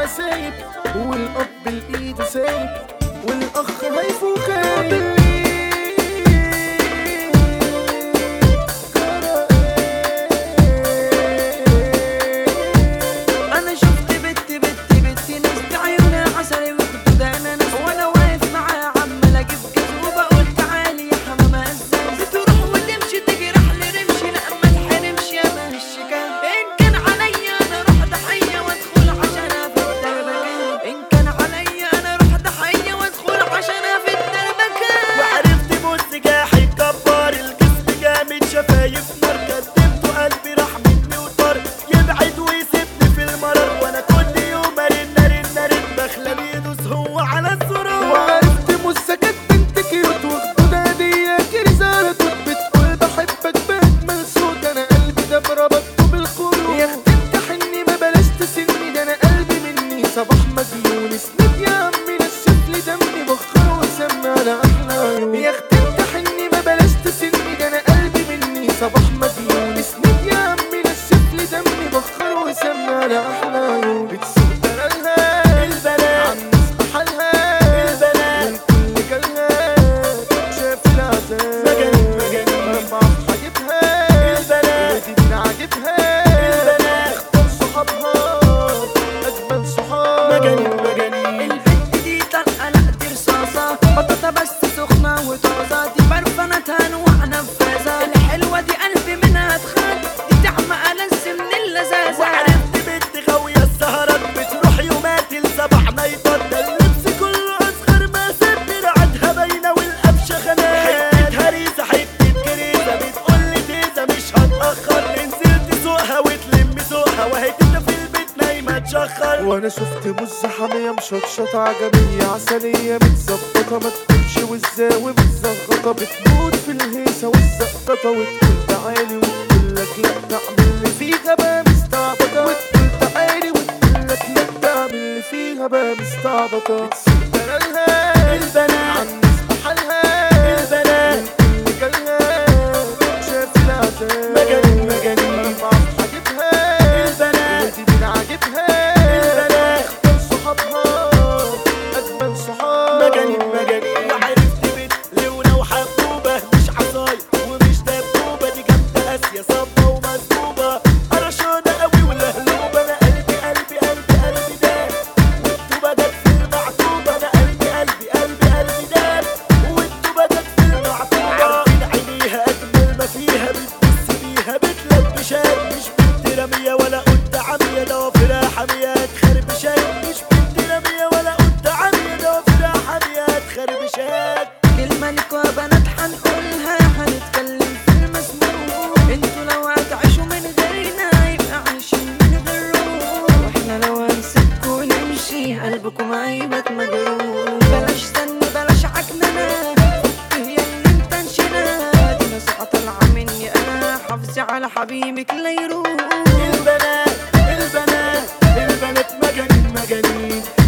سايب والاب الايد سايب والاخ خايف وخايف انا شفت بنت بنت بنت ناس بعيونها عسل وكنت انا ناس وانا واقف معاها عمال اجيب كاس وبقول تعالي يا حمامه ازاز بتروح وتمشي تجرح لي رمشي لا ما تحرمش يا مهشكان ان كان عليا انا اروح ضحيه وادخل عشان افيد دربكان ان كان عليا انا اروح ضحيه وادخل عشان افيد دربكان وعرفت موت جاحي كبار الجسم جامد شفايف نار كدبته قلبي راح مني وطار يبعد ويسيبني في المرار وانا كل يوم ارن ارن ارن بخلى يدوس هو على الزرار وعرفت مسكت بنت كيوت وخدودها هدية رسالة توت بتقول بحبك بأجمل صوت أنا قلبي ده بربطته بالخروج يا أختي امتحني ما بلاش تسني ده أنا قلبي مني صباح مجنون اسند يا عمي نشف لي دمي بخر وسمي على أحلى عيون يا أختي امتحني ما بلاش تسني ده أنا قلبي مني صباح مجنون اسند يا عمي نشف لي دمي بخر وسمي على أحلى عيون بتسوق دلالها البنات عالناس بحالها البنات من كل جلاد شاف العذاب مجانين مجانين رفع في حاجتها البنات ودي من عاجبها البنات اختار صحابها اجمل صحاب مجانين مجانين البنت دي طلقة لا دي رصاصة بطاطا بس سخنة وطازة دي برفانتها انواع نفاذة الحلوة دي قلبي منها اتخان دي تعمى ألذ من اللذاذة وعرفت بنت غاوية السهرات بتروح يومات السبع نايتات ده اللبس كله أصغر ما سن دراعتها باينة والقفشة خناق حتة هريسة حتة كريسة بتقول لي تيزة مش هتأخر نزلت سوقها وتلم ذوقها وهي كده في البيت نايمة تشخر وانا شفت مزة حامية مشطشطة عجمية عسلية متظبطة ما تكونش والزاوي متزغطة بتموت في الهيصة والزقطة وتقول تعالي وتقول لك لا تعمل اللي فيها بقى مستعبطة وتقول تعالي وتقول لك لا تعمل اللي فيها بقى مستعبطة بتسيب دلالها البنات عالناس بحالها البنات من كل جلاد شاف العذاب مجانين مجانين رفع في حاجبها البنات ودي من عاجبها البنات اختار صحابها اجمل صحاب مجانين مجانين وعرفت بنت لونة وحبوبة مش عصاية ومش دبوبة دي جامدة قاسية صبة ومسبوبة قرشانة قوي ولهلوبة أنا قلبي قلبي قلبي قلبي داب والطوبة جت في المعطوبة أنا قلبي قلبي قلبي قلبي داب والطوبة جت في المعطوبة عارفين عينيها أجمل ما فيها بتبص بيها بتلبشات مش بنت رمية ولا قطة عمية ضوافرها حامية تخربشات مش بنت رمية ولا قطة عمية ضوافرها حامية تخربشات كلمة لكوا بنات هنقولها هنتكلم في المسموع انتوا لو هتعيشوا من غيرنا يبقى عايشين من غير روح واحنا لو هنسيبكوا نمشي قلبكم هيبات مجروح بلاش زن بلاش عكننة فك هي اللي انت انشنا دي نصيحة طالعة مني انا حافظي على حبيبك لا يروح البنات البنات البنات مجانين مجانين